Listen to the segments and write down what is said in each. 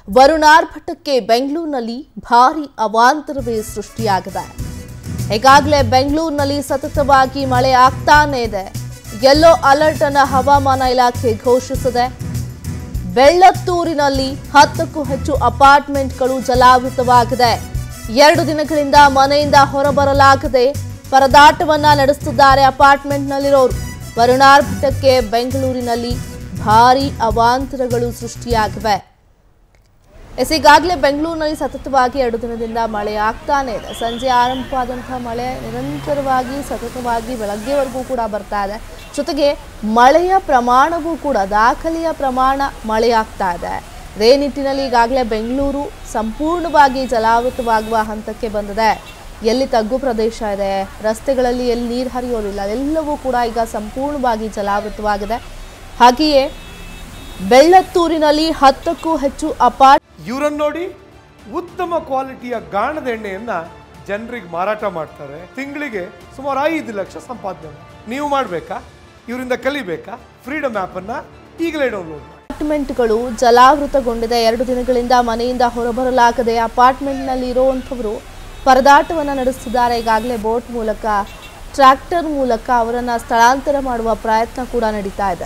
ವರುಣಾರ್ಭಟಕ್ಕೆ ಬೆಂಗಳೂರಿನಲ್ಲಿ ಭಾರಿ ಅವಾಂತರವೇ ಸೃಷ್ಟಿಯಾಗಿದೆ ಈಗಾಗಲೇ ಬೆಂಗಳೂರಿನಲ್ಲಿ ಸತತವಾಗಿ ಮಳೆ ಆಗ್ತಾನೇ ಇದೆ ಯೆಲ್ಲೋ ಅಲರ್ಟ್ ಅನ್ನ ಹವಾಮಾನ ಇಲಾಖೆ ಘೋಷಿಸಿದೆ ಬೆಳ್ಳತ್ತೂರಿನಲ್ಲಿ ಹತ್ತಕ್ಕೂ ಹೆಚ್ಚು ಅಪಾರ್ಟ್ಮೆಂಟ್ಗಳು ಜಲಾವೃತವಾಗಿದೆ ಎರಡು ದಿನಗಳಿಂದ ಮನೆಯಿಂದ ಹೊರಬರಲಾಗದೆ ಪರದಾಟವನ್ನ ನಡೆಸುತ್ತಿದ್ದಾರೆ ಅಪಾರ್ಟ್ಮೆಂಟ್ನಲ್ಲಿರೋರು ವರುಣಾರ್ಭಟಕ್ಕೆ ಬೆಂಗಳೂರಿನಲ್ಲಿ ಭಾರಿ ಅವಾಂತರಗಳು ಸೃಷ್ಟಿಯಾಗಿವೆ ಎಸ್ ಈಗಾಗಲೇ ಬೆಂಗಳೂರಿನಲ್ಲಿ ಸತತವಾಗಿ ಎರಡು ದಿನದಿಂದ ಮಳೆ ಆಗ್ತಾನೆ ಇದೆ ಸಂಜೆ ಆರಂಭವಾದಂತಹ ಮಳೆ ನಿರಂತರವಾಗಿ ಸತತವಾಗಿ ಬೆಳಗ್ಗೆವರೆಗೂ ಕೂಡ ಬರ್ತಾ ಇದೆ ಜೊತೆಗೆ ಮಳೆಯ ಪ್ರಮಾಣವೂ ಕೂಡ ದಾಖಲೆಯ ಪ್ರಮಾಣ ಮಳೆಯಾಗ್ತಾ ಇದೆ ಇದೇ ನಿಟ್ಟಿನಲ್ಲಿ ಈಗಾಗಲೇ ಬೆಂಗಳೂರು ಸಂಪೂರ್ಣವಾಗಿ ಜಲಾವೃತವಾಗುವ ಹಂತಕ್ಕೆ ಬಂದಿದೆ ಎಲ್ಲಿ ತಗ್ಗು ಪ್ರದೇಶ ಇದೆ ರಸ್ತೆಗಳಲ್ಲಿ ಎಲ್ಲಿ ನೀರು ಹರಿಯೋದಿಲ್ಲ ಎಲ್ಲವೂ ಕೂಡ ಈಗ ಸಂಪೂರ್ಣವಾಗಿ ಜಲಾವೃತವಾಗಿದೆ ಹಾಗೆಯೇ ಬೆಳ್ಳತ್ತೂರಿನಲ್ಲಿ ಹತ್ತಕ್ಕೂ ಹೆಚ್ಚು ಅಪಾರ್ಟ್ ಇವರನ್ನು ನೋಡಿ ಉತ್ತಮ ಕ್ವಾಲಿಟಿಯ ಗಾಣದ ಎಣ್ಣೆಯನ್ನ ಜನರಿಗೆ ಮಾರಾಟ ಮಾಡ್ತಾರೆ ತಿಂಗಳಿಗೆ ಸುಮಾರು ಐದು ಲಕ್ಷ ಸಂಪಾದನೆ ಮಾಡಿ. ನೀವು ಮಾಡಬೇಕಾ ಇವರಿಂದ ಕಲಿಬೇಕಾ ಫ್ರೀಡಮ್ ಆ್ಯಪನ್ನು ಈಗಲೇ ಡೌನ್ಲೋಡ್ ಮಾಡಿ ಅಪಾರ್ಟ್ಮೆಂಟ್ಗಳು ಜಲಾವೃತಗೊಂಡಿದೆ ಎರಡು ದಿನಗಳಿಂದ ಮನೆಯಿಂದ ಹೊರಬರಲಾಗದೆ ಅಪಾರ್ಟ್ಮೆಂಟ್ನಲ್ಲಿ ಇರುವಂಥವರು ಪರದಾಟವನ್ನು ನಡೆಸುತ್ತಿದ್ದಾರೆ ಈಗಾಗಲೇ ಬೋಟ್ ಮೂಲಕ ಟ್ರ್ಯಾಕ್ಟರ್ ಮೂಲಕ ಅವರನ್ನು ಸ್ಥಳಾಂತರ ಮಾಡುವ ಪ್ರಯತ್ನ ಕೂಡ ನಡೀತಾ ಇದೆ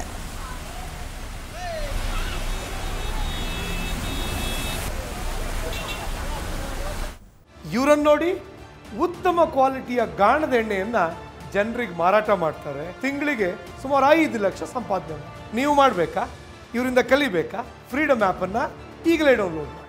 ಇವರನ್ನು ನೋಡಿ ಉತ್ತಮ ಕ್ವಾಲಿಟಿಯ ಗಾಣದ ಎಣ್ಣೆಯನ್ನ ಜನರಿಗೆ ಮಾರಾಟ ಮಾಡ್ತಾರೆ ತಿಂಗಳಿಗೆ ಸುಮಾರು ಐದು ಲಕ್ಷ ಸಂಪಾದನೆ ಮಾಡಿ. ನೀವು ಮಾಡಬೇಕಾ ಇವರಿಂದ ಕಲಿಬೇಕಾ ಫ್ರೀಡಮ್ ಆ್ಯಪನ್ನು ಈಗಲೇ ಡೌನ್ಲೋಡ್ ಮಾಡಿ